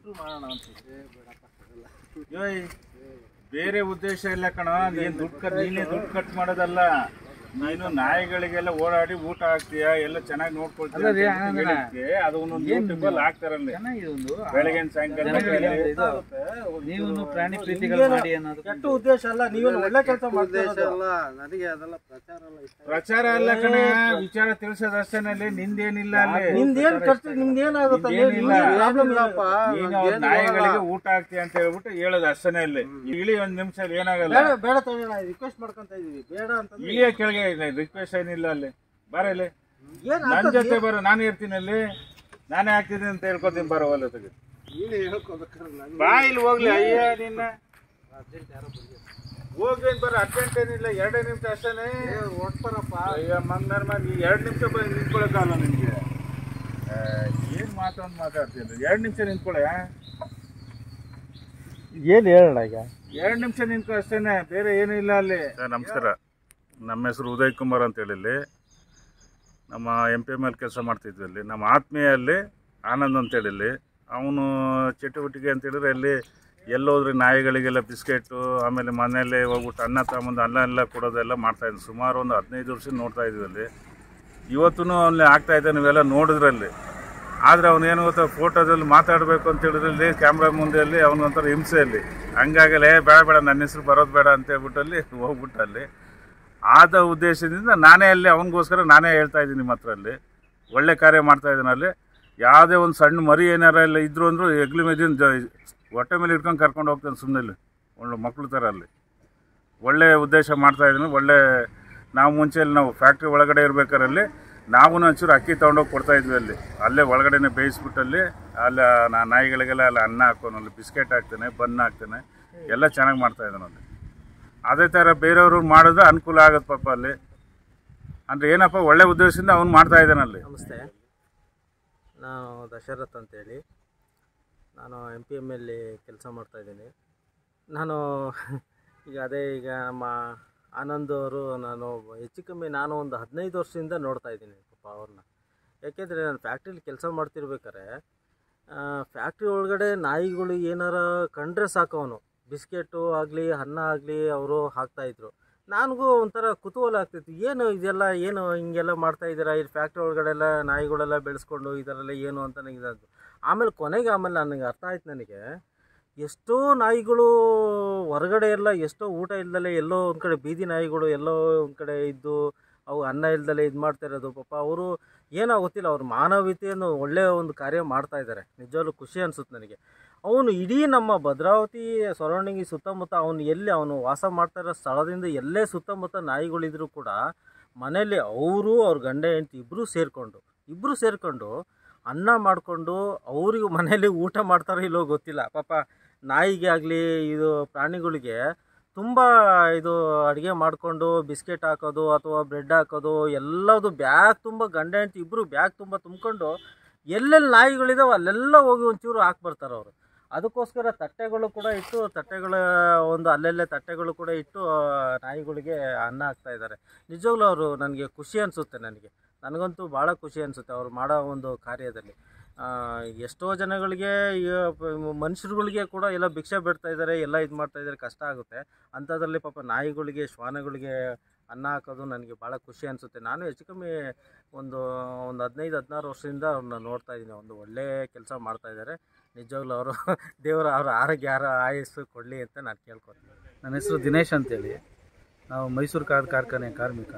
ದುಡ್ಡು ಮಾಡೋಣ ಅಂತಿದ್ರೆ ಬೇಡಪ್ಪ ಅದೆಲ್ಲ. ಯೋಯ್ ಬೇರೆ ಉದ್ದೇಶ ಇಲ್ಲ ಕಣ ನೀನ್ ದುಡ್ಡು ಕಟ್ ನೀನೇ ದುಡ್ಡು ಖರ್ಚು ಮಾಡೋದಲ್ಲ ನೀನು ನಾಯಿಗಳಿಗೆಲ್ಲ ಓಡಾಡಿ ಊಟ ಹಾಕ್ತೀಯ ಎಲ್ಲ ಚೆನ್ನಾಗಿ ನೋಡ್ಕೊಳ್ತೀಯ ಅಲ್ಲ ರೀ, ಅಂತ ಹಂಗಲ್ಲ. ಹೇಳಿದ್ಕೆ ಅದು ಒಂದೊಂದು ಯೂಟ್ಯೂಬಲ್ಲಿ ಹಾಕ್ತಾರಲ್ಲಿ ಚೆನ್ನಾಗಿದೆ ಒಂದು ಬೆಳಗಿನ ಸಾಯಂಕಾಲ ಜನಗಳಿಗೆ ಬೆಳಗ್ಗೆ. ಇದು ನೀವು ಪ್ರಾಣಿ ಪ್ರೀತಿಗಳು ಮಾಡಿ ಅನ್ನೋದು ಕೆಟ್ಟ ಉದ್ದೇಶ ಅಲ್ಲ ನೀವೇನು ಒಳ್ಳೆ ಕೆಲಸ ಉದ್ದೇಶ ಮಾಡ್ತೀರ ಅಲ್ಲ ನನಗೆ ಅದೆಲ್ಲ ಪ್ರಚಾರ ಎಲ್ಲ ಇಷ್ಟ ಪ್ರಚಾರ ಅಲ್ಲ ಕಣ ವಿಚಾರ ತಿಳಿಸೋದಷ್ಟೇನಲ್ಲಿ ನಿಂದೇನಿಲ್ಲ ಅಲ್ಲಿ ನಿಮ್ದೇನ್ ಖರ್ಚು ನಿಮ್ದೇನಾಗುತ್ತೆ ನಿಮ್ದೇನಿಲ್ಲ. ಪ್ರಾಬ್ಲಮ್ ಇಲ್ಲಪ್ಪ ನೀನು ಅವ್ರ ನಾಯಿಗಳಿಗೆ ಊಟ ಹಾಕ್ತೀಯ ಅಂತ ಹೇಳ್ಬಿಟ್ಟು ಹೇಳೋದು ಅಷ್ಟನೇ ಅಲ್ಲಿ ಇಳಿ ಒಂದ್ ನಿಮಿಷ ಏನಾಗಲ್ಲ ಬೇಡ ಬೇಡ ತಗೊಳ್ಳಿ ರಿಕ್ವೆಸ್ಟ್ ಮಾಡ್ಕೊಂತ ಇದೀವಿ ಬೇಡ ಅಂತಂದ್ರೆ ಇಳಿಯ ಕೆಳಗೆ ರಿಕ್ವೆಸ್ಟ್ ಏನಿಲ್ಲ ಅಲ್ಲಿ ಬರ ಇಲ್ಲಿ ಏನ್ ನನ್ ಜೊತೆ ಬರೋ ನಾನು ಇರ್ತೀನಿ ಅಲ್ಲಿ ನಾನೇ ಹಾಕ್ತಿದ್ದೀನಿ ಅಂತ ಹೇಳ್ಕೊತೀನಿ ಬರೋ ಒಲ್ಲ ತೆಗೆದು ನೀನು ಹೇಳ್ಕೋಬೇಕಾದ್ರೆ ನನಗೆ ಬಾ ಇಲ್ಲಿ ಹೋಗ್ಲಿ ಅಯ್ಯ ನಿನ್ನ ಹೋಗಿ ಬರೋ ಅರ್ಜೆಂಟ್ ಏನಿಲ್ಲ ಎರಡೇ ನಿಮಿಷ ಅಷ್ಟೇನೆ ಹೊಡ್ತಾರಪ್ಪ ಅಯ್ಯ ಮಂಗನ ಮಾಡಿ ಎರಡು ನಿಮಿಷ ಬಂದು ನಿಂತ್ಕೊಳಕ್ಕಾಗಲ್ಲ ನಿಮ್ಗೆ ಆ, ಏನ್ ಮಾತೊಂದು ಮಾತಾಡ್ತೀನಿ ಎರಡು ನಿಮಿಷ ನಿಂತ್ಕೊಳೆ ಏನ್ ಹೇಳೋಣ ಈಗ ಎರಡು ನಿಮಿಷ ನಿಂತ್ಕೊ ಅಷ್ಟೇನೆ ಬೇರೆ ಏನೂ ಇಲ್ಲ ಅಲ್ಲಿ ನಮಸ್ಕಾರ ನಮ್ಮ ಹೆಸರು ಉದಯ್ ಕುಮಾರ್ ಅಂತ ಹೇಳಿ ಇಲ್ಲಿ ನಮ್ಮ ಎಂ ಪಿ ಎಮ್ ಎಲ್ ಕೆಲಸ ಮಾಡ್ತಿದ್ವಿ ಅಲ್ಲಿ ನಮ್ಮ ಆತ್ಮೀಯಲ್ಲಿ ಆನಂದ್ ಅಂತೇಳಿ ಇಲ್ಲಿ ಅವನು ಚಟುವಟಿಕೆ ಅಂತ ಹೇಳಿದ್ರೆ ಅಲ್ಲಿ ಎಲ್ಲೋದ್ರಿ ನಾಯಿಗಳಿಗೆಲ್ಲ ಬಿಸ್ಕೆಟು ಆಮೇಲೆ ಮನೆಯಲ್ಲೇ ಹೋಗ್ಬಿಟ್ಟು ಅನ್ನ ತಗೊಂಬಂದು ಅನ್ನ ಎಲ್ಲ ಕೊಡೋದೆಲ್ಲ ಮಾಡ್ತಾಯಿದ್ವಿ ಸುಮಾರು ಒಂದು ಹದಿನೈದು ವರ್ಷ ನೋಡ್ತಾ ಇದ್ವಿ ಅಲ್ಲಿ ಇವತ್ತೂ ಅಲ್ಲಿ ಆಗ್ತಾ ಇದೆ ನೀವೆಲ್ಲ ನೋಡಿದ್ರಲ್ಲಿ ಆದರೆ ಅವನೇನು ಗೊತ್ತಾ ಫೋಟೋದಲ್ಲಿ ಮಾತಾಡಬೇಕು ಅಂತ ಹೇಳಿದ್ರಲ್ಲಿ ಕ್ಯಾಮ್ರಾ ಮುಂದೆ ಅಲ್ಲಿ ಅವನೊಂಥರ ಹಿಂಸೆಯಲ್ಲಿ ಹಂಗಾಗಲ್ಲ ಏ ಬೇಡ ಬೇಡ ನನ್ನ ಹೆಸರು ಬರೋದು ಬೇಡ ಅಂತ ಹೇಳ್ಬಿಟ್ಟಲ್ಲಿ ಹೋಗ್ಬಿಟ್ಟು ಅಲ್ಲಿ ಆದ ಉದ್ದೇಶದಿಂದ ನಾನೇ ಅಲ್ಲಿ ಅವನಿಗೋಸ್ಕರ ನಾನೇ ಹೇಳ್ತಾ ಇದ್ದೀನಿ ನಿಮ್ಮ ಹತ್ರ ಅಲ್ಲಿ ಒಳ್ಳೆ ಕಾರ್ಯ ಮಾಡ್ತಾ ಇದ್ದೀನಿ ಅಲ್ಲಿ ಯಾವುದೇ ಒಂದು ಸಣ್ಣ ಮರಿ ಏನಾರ ಎಲ್ಲ ಇದ್ರು ಅಂದರೂ ಹೆಗ್ಲಿ ಮೇದಿನ ಜ ಹೊಟ್ಟೆ ಮೇಲೆ ಇಟ್ಕೊಂಡು ಕರ್ಕೊಂಡು ಹೋಗ್ತಾನೆ ಸುಮ್ಮನೆ ಇಲ್ಲಿ ಒಳ್ಳೆ ಮಕ್ಳು ಥರ ಅಲ್ಲಿ ಒಳ್ಳೆ ಉದ್ದೇಶ ಮಾಡ್ತಾ ಇದ್ದೀನಿ ಒಳ್ಳೆ ನಾವು ಮುಂಚೆಯಲ್ಲಿ ನಾವು ಫ್ಯಾಕ್ಟ್ರಿ ಒಳಗಡೆ ಇರ್ಬೇಕಾರಲ್ಲಿ ನಾವು ಒಂಚೂರು ಅಕ್ಕಿ ತೊಗೊಂಡೋಗಿ ಕೊಡ್ತಾ ಇದ್ವಿ ಅಲ್ಲಿ ಅಲ್ಲೇ ಒಳಗಡೆನೆ ಬೇಯಿಸ್ಬಿಟ್ಟಲ್ಲಿ ಅಲ್ಲಿ ನಾ ನಾಯಿಗಳಿಗೆಲ್ಲ ಅಲ್ಲಿ ಅನ್ನ ಹಾಕೋನು ಅಲ್ಲಿ ಬಿಸ್ಕೆಟ್ ಹಾಕ್ತೇನೆ ಬನ್ ಹಾಕ್ತೇನೆ ಎಲ್ಲ ಚೆನ್ನಾಗಿ ಮಾಡ್ತಾ ಇದ್ದಾನೆ ಅಲ್ಲಿ ಅದೇ ಥರ ಬೇರೆಯವರು ಮಾಡಿದ್ರೆ ಅನುಕೂಲ ಆಗುತ್ತೆ ಪಾಪ ಅಲ್ಲಿ ಅಂದರೆ ಏನಪ್ಪ ಒಳ್ಳೆ ಉದ್ದೇಶದಿಂದ ಅವ್ನು ಮಾಡ್ತಾ ಇದ್ದಾನೆ ಅಲ್ಲಿ ನಮಸ್ತೆ ನಾನು ದಶರಥ್ ಅಂತೇಳಿ ನಾನು ಎಮ್ ಪಿ ಎಮ್ ಎಲ್ಲಿ ಕೆಲಸ ಮಾಡ್ತಾಯಿದ್ದೀನಿ ನಾನು ಈಗ ಅದೇ ಈಗ ನಮ್ಮ ಆನಂದ್ ಅವರು ನಾನು ಹೆಚ್ಚು ಕಮ್ಮಿ ನಾನು ಒಂದು ಹದಿನೈದು ವರ್ಷದಿಂದ ನೋಡ್ತಾ ಇದ್ದೀನಿ ಪಾಪ ಅವ್ರನ್ನ ಯಾಕೆಂದರೆ ನಾನು ಫ್ಯಾಕ್ಟ್ರಿಲಿ ಕೆಲಸ ಮಾಡ್ತಿರ್ಬೇಕಾರೆ ಫ್ಯಾಕ್ಟ್ರಿ ಒಳಗಡೆ ನಾಯಿಗಳು ಏನಾರ ಕಂಡ್ರೆ ಸಾಕು ಅವನು ಬಿಸ್ಕೆಟು ಆಗಲಿ ಅನ್ನ ಆಗಲಿ ಅವರು ಹಾಕ್ತಾಯಿದ್ರು ನನಗೂ ಒಂಥರ ಕುತೂಹಲ ಆಗ್ತಿತ್ತು ಏನು ಇದೆಲ್ಲ ಏನು ಹಿಂಗೆಲ್ಲ ಮಾಡ್ತಾ ಇದ್ದೀರಾ ಈ ಫ್ಯಾಕ್ಟ್ರಿ ಒಳಗಡೆ ಎಲ್ಲ ನಾಯಿಗಳೆಲ್ಲ ಬೆಳೆಸ್ಕೊಂಡು ಇದರೆಲ್ಲ ಏನು ಅಂತ ನನಗೆ ಇದಾಯ್ತು ಆಮೇಲೆ ಕೊನೆಗೆ ಆಮೇಲೆ ನನಗೆ ಅರ್ಥ ಆಯ್ತು ನನಗೆ ಎಷ್ಟೋ ನಾಯಿಗಳು ಹೊರಗಡೆ ಎಲ್ಲ ಎಷ್ಟೋ ಊಟ ಇಲ್ದಲೆ ಎಲ್ಲೋ ಒಂದು ಕಡೆ ಬೀದಿ ನಾಯಿಗಳು ಎಲ್ಲೋ ಒಂದು ಕಡೆ ಇದ್ದು ಅವು ಅನ್ನ ಇಲ್ದಲೆ ಇದು ಮಾಡ್ತಾ ಇರೋದು ಪಾಪ ಅವರು ಏನೋ ಗೊತ್ತಿಲ್ಲ ಅವ್ರ ಮಾನವೀಯತೆಯನ್ನು ಒಳ್ಳೆಯ ಒಂದು ಕಾರ್ಯ ಮಾಡ್ತಾ ಇದ್ದಾರೆ ನಿಜವಾಗ್ಲೂ ಖುಷಿ ಅನಿಸುತ್ತೆ ನನಗೆ ಅವನು ಇಡೀ ನಮ್ಮ ಭದ್ರಾವತಿ ಸರೌಂಡಿಂಗ್ ಸುತ್ತಮುತ್ತ ಅವನು ಎಲ್ಲಿ ಅವನು ವಾಸ ಮಾಡ್ತಾ ಇರೋ ಸ್ಥಳದಿಂದ ಎಲ್ಲೇ ಸುತ್ತಮುತ್ತ ನಾಯಿಗಳಿದ್ರು ಕೂಡ ಮನೇಲಿ ಅವರು ಅವ್ರ ಗಂಡ ಹೆಂಡತಿ ಇಬ್ಬರೂ ಸೇರಿಕೊಂಡು ಇಬ್ಬರು ಸೇರಿಕೊಂಡು ಅನ್ನ ಮಾಡಿಕೊಂಡು ಅವರಿಗೂ ಮನೇಲಿ ಊಟ ಮಾಡ್ತಾರೋ ಇಲ್ಲೋ ಗೊತ್ತಿಲ್ಲ ಪಾಪ ನಾಯಿಗೆ ಆಗಲಿ ಇದು ಪ್ರಾಣಿಗಳಿಗೆ ತುಂಬ ಇದು ಅಡುಗೆ ಮಾಡಿಕೊಂಡು ಬಿಸ್ಕೆಟ್ ಹಾಕೋದು ಅಥವಾ ಬ್ರೆಡ್ ಹಾಕೋದು ಎಲ್ಲದು ಬ್ಯಾಗ್ ತುಂಬ ಗಂಡ ಹೆಂಡತಿ ಇಬ್ಬರು ಬ್ಯಾಗ್ ತುಂಬ ತುಂಬಿಕೊಂಡು ಎಲ್ಲೆಲ್ಲಿ ನಾಯಿಗಳಿದಾವೆ ಅಲ್ಲೆಲ್ಲ ಹೋಗಿ ಒಂಚೂರು ಹಾಕ್ಬರ್ತಾರೆ ಅವರು ಅದಕ್ಕೋಸ್ಕರ ತಟ್ಟೆಗಳು ಕೂಡ ಇಟ್ಟು ತಟ್ಟೆಗಳ ಒಂದು ಅಲ್ಲೆಲ್ಲೇ ತಟ್ಟೆಗಳು ಕೂಡ ಇಟ್ಟು ಆ, ನಾಯಿಗಳಿಗೆ ಅನ್ನ ಹಾಕ್ತಾ ಇದ್ದಾರೆ ನಿಜವಾಗ್ಲೂ ಅವರು ನನಗೆ ಖುಷಿ ಅನಿಸುತ್ತೆ ನನಗೆ ನನಗಂತೂ ಭಾಳ ಖುಷಿ ಅನಿಸುತ್ತೆ ಅವ್ರು ಮಾಡೋ ಒಂದು ಕಾರ್ಯದಲ್ಲಿ ಆ, ಎಷ್ಟೋ ಜನಗಳಿಗೆ ಈಗ ಪ- ಮನುಷ್ಯರುಗಳಿಗೆ ಕೂಡ ಎಲ್ಲ ಭಿಕ್ಷೆ ಬಿಡ್ತಾ ಇದ್ದಾರೆ ಎಲ್ಲ ಇದು ಮಾಡ್ತಾ ಇದ್ದಾರೆ ಕಷ್ಟ ಆಗುತ್ತೆ ಅಂಥದ್ರಲ್ಲಿ ಪಾಪ ನಾಯಿಗಳಿಗೆ ಶ್ವಾನಗಳಿಗೆ ಅನ್ನ ಹಾಕೋದು ನನಗೆ ಭಾಳ ಖುಷಿ ಅನಿಸುತ್ತೆ ನಾನು ಹೆಚ್ಚು ಕಮ್ಮಿ ಒಂದು ಒಂದು ಹದಿನೈದು ಹದಿನಾರು ವರ್ಷದಿಂದ ಅವ್ರನ್ನ ನೋಡ್ತಾ ಇದ್ದೀನಿ ಒಂದು ಒಳ್ಳೆ ಕೆಲಸ ಮಾಡ್ತಾ ಇದ್ದಾರೆ ನಿಜವಾಗ್ಲೂ ಅವರು ದೇವರ ಅವರ ಆರೋಗ್ಯ ಆರ ಆಯಸ್ಸು ಕೊಡಲಿ ಅಂತ ನಾನು ಕೇಳ್ಕೊತೀನಿ ನನ್ನ ಹೆಸರು ದಿನೇಶ್ ಅಂತೇಳಿ ನಾವು ಮೈಸೂರು ಕಾರ್ ಕಾರ್ಖಾನೆ ಕಾರ್ಮಿಕ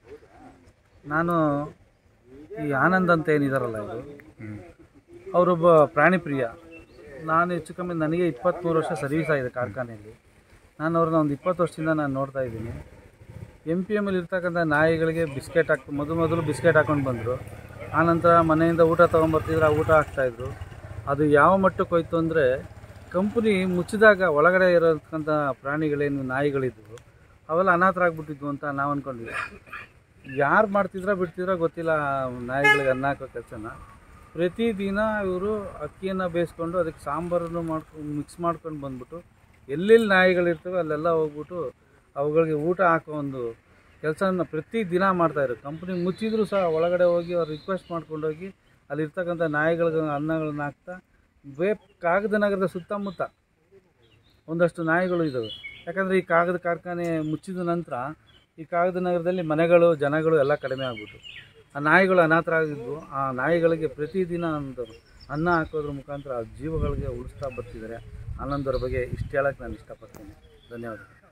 ನಾನು ಈ ಆನಂದ್ ಅಂತ ಏನಿದಾರಲ್ಲ ಇದು ಅವರೊಬ್ಬ ಪ್ರಾಣಿ ಪ್ರಿಯ ನಾನು ಹೆಚ್ಚು ಕಮ್ಮಿ ನನಗೆ ಇಪ್ಪತ್ತ್ಮೂರು ವರ್ಷ ಸರ್ವೀಸ್ ಆಗಿದೆ ಕಾರ್ಖಾನೆಯಲ್ಲಿ ನಾನು ಅವ್ರನ್ನ ಒಂದು ಇಪ್ಪತ್ತು ವರ್ಷದಿಂದ ನಾನು ನೋಡ್ತಾ ಇದ್ದೀನಿ ಎಮ್ ಪಿ ಎಮ್ಮಲ್ಲಿ ಇರ್ತಕ್ಕಂಥ ನಾಯಿಗಳಿಗೆ ಬಿಸ್ಕೆಟ್ ಹಾಕಿ ಮೊದಲು ಮೊದಲು ಬಿಸ್ಕೆಟ್ ಹಾಕೊಂಡು ಬಂದರು ಆನಂತರ ಮನೆಯಿಂದ ಊಟ ತೊಗೊಂಬರ್ತಿದ್ರು ಆ ಊಟ ಹಾಕ್ತಾಯಿದ್ರು ಅದು ಯಾವ ಮಟ್ಟಕ್ಕೆ ಹೋಯ್ತು ಅಂದರೆ ಕಂಪ್ನಿ ಮುಚ್ಚಿದಾಗ ಒಳಗಡೆ ಇರೋತಕ್ಕಂಥ ಪ್ರಾಣಿಗಳೇನು ನಾಯಿಗಳಿದ್ವು ಅವೆಲ್ಲ ಅನಾಥರಾಗ್ಬಿಟ್ಟಿದ್ವು ಅಂತ ನಾವು ಅಂದ್ಕೊಂಡ್ವಿ ಯಾರು ಮಾಡ್ತಿದ್ರೋ ಬಿಡ್ತಿದ್ರೋ ಗೊತ್ತಿಲ್ಲ ಆ ನಾಯಿಗಳಿಗೆ ಅನ್ನ ಹಾಕೋ ಕೆಲಸನ ಪ್ರತಿದಿನ ಇವರು ಅಕ್ಕಿಯನ್ನು ಬೇಯಿಸ್ಕೊಂಡು ಅದಕ್ಕೆ ಸಾಂಬಾರನ್ನು ಮಾಡ್ಕೊಂಡು ಮಿಕ್ಸ್ ಮಾಡ್ಕೊಂಡು ಬಂದ್ಬಿಟ್ಟು ಎಲ್ಲೆಲ್ಲಿ ನಾಯಿಗಳಿರ್ತವೆ ಅಲ್ಲೆಲ್ಲ ಹೋಗ್ಬಿಟ್ಟು ಅವುಗಳಿಗೆ ಊಟ ಹಾಕೋ ಒಂದು ಕೆಲಸನ ಪ್ರತಿ ದಿನ ಮಾಡ್ತಾಯಿದ್ರು ಕಂಪ್ನಿ ಮುಚ್ಚಿದ್ರು ಸಹ ಒಳಗಡೆ ಹೋಗಿ ಅವ್ರು ರಿಕ್ವೆಸ್ಟ್ ಮಾಡ್ಕೊಂಡು ಹೋಗಿ ಅಲ್ಲಿರ್ತಕ್ಕಂಥ ನಾಯಿಗಳಿಗೆ ಅನ್ನಗಳನ್ನ ಹಾಕ್ತಾ ಬೇ ಕಾಗದ ನಗರದ ಸುತ್ತಮುತ್ತ ಒಂದಷ್ಟು ನಾಯಿಗಳು ಇದ್ದಾವೆ ಯಾಕಂದರೆ ಈ ಕಾಗದ ಕಾರ್ಖಾನೆ ಮುಚ್ಚಿದ ನಂತರ ಈ ಕಾಗದ ನಗರದಲ್ಲಿ ಮನೆಗಳು ಜನಗಳು ಎಲ್ಲ ಕಡಿಮೆ ಆಗ್ಬಿಟ್ಟು ಆ ನಾಯಿಗಳು ಅನಾಥರಾಗಿದ್ವು ಆ ನಾಯಿಗಳಿಗೆ ಪ್ರತಿದಿನ ಒಂದು ಅನ್ನ ಹಾಕೋದ್ರ ಮುಖಾಂತರ ಆ ಜೀವಗಳಿಗೆ ಉಳಿಸ್ತಾ ಬರ್ತಿದ್ದಾರೆ ಆನಂದರ ಬಗ್ಗೆ ಇಷ್ಟು ಹೇಳಕ್ಕೆ ನಾನು ಇಷ್ಟಪಡ್ತೀನಿ ಧನ್ಯವಾದಗಳು